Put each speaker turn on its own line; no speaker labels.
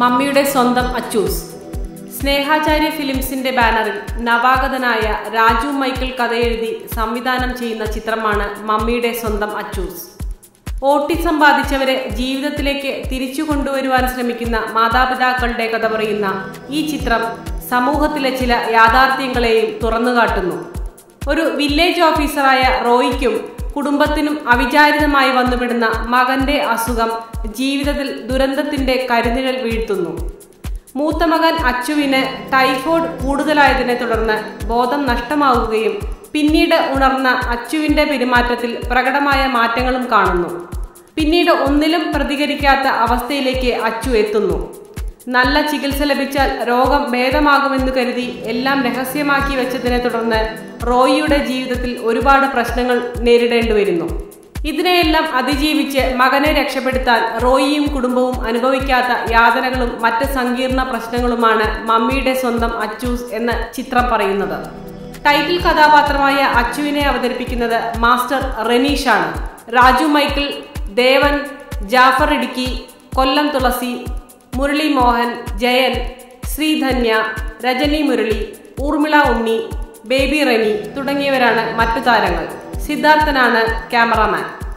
മമ്മിയുടെ സ്വന്തം അച്ചൂസ് സ്നേഹാചാര്യ ഫിലിംസിന്റെ ബാനറിൽ നവാഗതനായ രാജു മൈക്കിൾ കഥയെഴുതി സംവിധാനം ചെയ്യുന്ന ചിത്രമാണ് മമ്മിയുടെ സ്വന്തം അച്ചൂസ് ഓട്ടിസം ബാധിച്ചവരെ ജീവിതത്തിലേക്ക് തിരിച്ചു കൊണ്ടുവരുവാൻ ശ്രമിക്കുന്ന മാതാപിതാക്കളുടെ കഥ പറയുന്ന ഈ ചിത്രം സമൂഹത്തിലെ ചില യാഥാർത്ഥ്യങ്ങളെയും തുറന്നുകാട്ടുന്നു ഒരു വില്ലേജ് ഓഫീസറായ റോയിക്കും കുടുംബത്തിനും അവിചാരിതമായി വന്നുപെടുന്ന മകന്റെ അസുഖം ജീവിതത്തിൽ ദുരന്തത്തിന്റെ കരുനിഴൽ വീഴ്ത്തുന്നു മൂത്ത മകൻ അച്ചുവിന് ടൈഫോയിഡ് കൂടുതലായതിനെ തുടർന്ന് ബോധം നഷ്ടമാവുകയും പിന്നീട് ഉണർന്ന അച്ചുവിന്റെ പെരുമാറ്റത്തിൽ പ്രകടമായ മാറ്റങ്ങളും കാണുന്നു പിന്നീട് ഒന്നിലും പ്രതികരിക്കാത്ത അവസ്ഥയിലേക്ക് അച്ചു എത്തുന്നു നല്ല ചികിത്സ ലഭിച്ചാൽ രോഗം ഭേദമാകുമെന്ന് കരുതി എല്ലാം രഹസ്യമാക്കി വെച്ചതിനെ തുടർന്ന് റോയിയുടെ ജീവിതത്തിൽ ഒരുപാട് പ്രശ്നങ്ങൾ നേരിടേണ്ടി വരുന്നു ഇതിനെയെല്ലാം അതിജീവിച്ച് മകനെ രക്ഷപ്പെടുത്താൻ റോയിയും കുടുംബവും അനുഭവിക്കാത്ത യാതനകളും മറ്റ് സങ്കീർണ പ്രശ്നങ്ങളുമാണ് മമ്മിയുടെ സ്വന്തം അച്ചൂസ് എന്ന ചിത്രം പറയുന്നത് ടൈറ്റിൽ കഥാപാത്രമായ അച്ചുവിനെ അവതരിപ്പിക്കുന്നത് മാസ്റ്റർ റെനീഷാണ് രാജു മൈക്കിൾ ദേവൻ ജാഫർ ഇടുക്കി കൊല്ലം തുളസി മുരളി മോഹൻ ജയൻ ശ്രീധന്യ രജനി മുരളി ഊർമിള ഉണ്ണി ബേബി റെനി തുടങ്ങിയവരാണ് മറ്റു താരങ്ങൾ സിദ്ധാർത്ഥനാണ് ക്യാമറാമാൻ